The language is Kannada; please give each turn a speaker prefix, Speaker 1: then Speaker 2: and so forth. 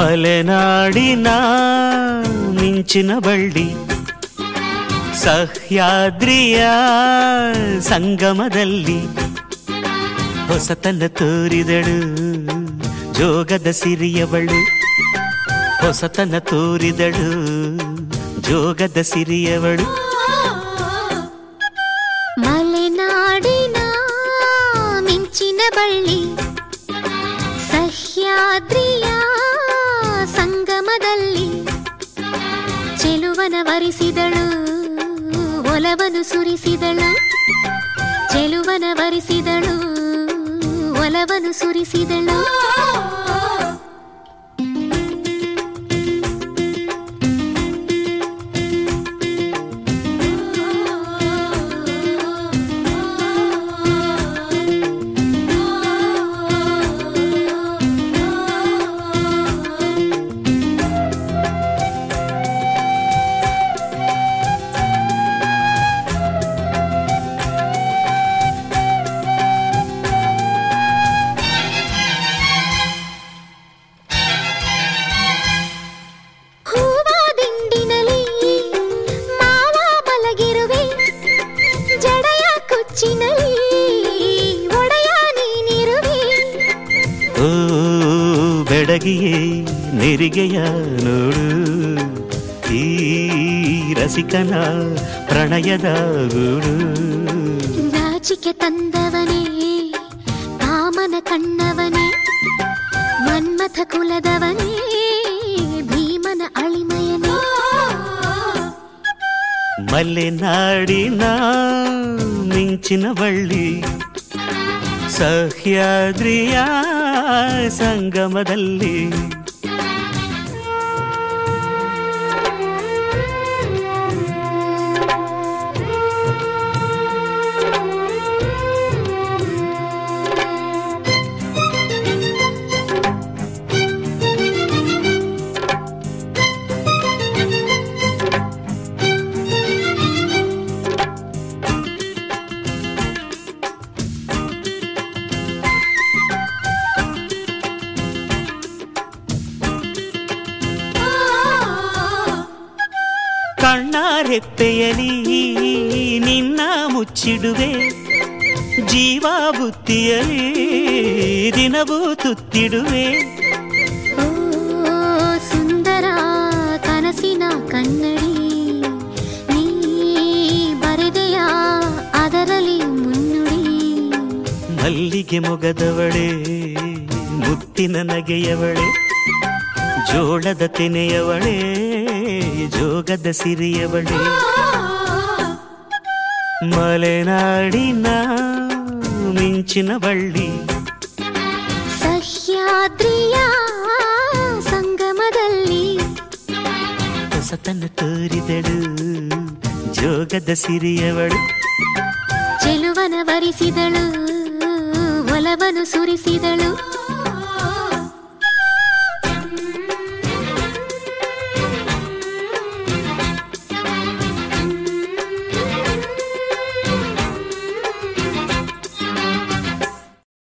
Speaker 1: ಮಲೆನಾಡಿನ ಮಿಂಚಿನ ಬಳ್ಳಿ ಸಹ್ಯಾದ್ರಿಯ ಸಂಗಮದಲ್ಲಿ ಹೊಸತನ ತೋರಿದಳು ಜೋಗದ ಸಿರಿಯವಳು ಹೊಸತನ ತೋರಿದಳು ಜೋಗದ ಸಿರಿಯವಳು
Speaker 2: ಮಲೆನಾಡಿನ ಮಿಂಚಿನ ಬಳ್ಳಿ ಸಹ್ಯಾದ್ರಿಯ ಸಂಗಮದಲ್ಲಿ ಚೆಲುವನ ವರಿಸಿದಳು ಒಲವನು ಸುರಿಸಿದಳು ಚೆಲುವನ ವರಿಸಿದಳು ಒಲವನು ಸುರಿಸಿದಳು ಹೂವ ದಿಂಡಿನಲಿ ಮಾವ ಮಲಗಿರುವೆ ಜಡೆಯ ಕುಚ್ಚಿನಲಿ ಒಡೆಯ ನೀನಿರುವೆ
Speaker 1: ಓ ಬೆಡಗಿಯೇ ನೆರಿಗೆಯ ನೋಡು ಈ ರಸಿಕನ ಪ್ರಣಯದ ಗೂಡು
Speaker 2: ನಾಚಿಕೆ ತಂದವನೇ ಕಾಮನ ಕಣ್ಣವನೇ ಮನ್ಮಥ ಕುಲದವನೇ ಭೀಮನ ಅಳಿಮಯನೇ
Speaker 1: ಮಲೆನಾಡಿನ ಮಿಂಚಿನ ಬಳ್ಳಿ ಸಹ್ಯಾದ್ರಿಯ ಸಂಗಮದಲ್ಲಿ ಕಣ್ಣಾರೆಪ್ಪೆಯಲಿ ನಿನ್ನ ಮುಚ್ಚಿಡುವೆ ಜೀವ ಬುತ್ತಿಯಲಿ ದಿನವೂ ತುತ್ತಿಡುವೆ
Speaker 2: ಓ ಸುಂದರ ಕನಸಿನ ಕನ್ನಡಿ ನೀ ಬರೆದೆಯ ಅದರಲ್ಲಿ ಮುನ್ನುಡಿ
Speaker 1: ಮಲ್ಲಿಗೆ ಮೊಗದವಳೆ ಮುತ್ತಿನ ನಗೆಯವಳೆ ಜೋಳದ ತೆನೆಯವಳೆ ಜೋಗದ ಸಿರಿಯವಳೆ ಮಲೆನಾಡಿನ ಮಿಂಚಿನ ಬಳ್ಳಿ
Speaker 2: ಸಹ್ಯಾದ್ರಿಯ ಸಂಗಮದಲ್ಲಿ
Speaker 1: ಹೊಸತನ ತೋರಿದಳು ಜೋಗದ ಸಿರಿಯವಳು
Speaker 2: ಚೆಲುವನ ವರಿಸಿದಳು ಒಲವನು ಸುರಿಸಿದಳು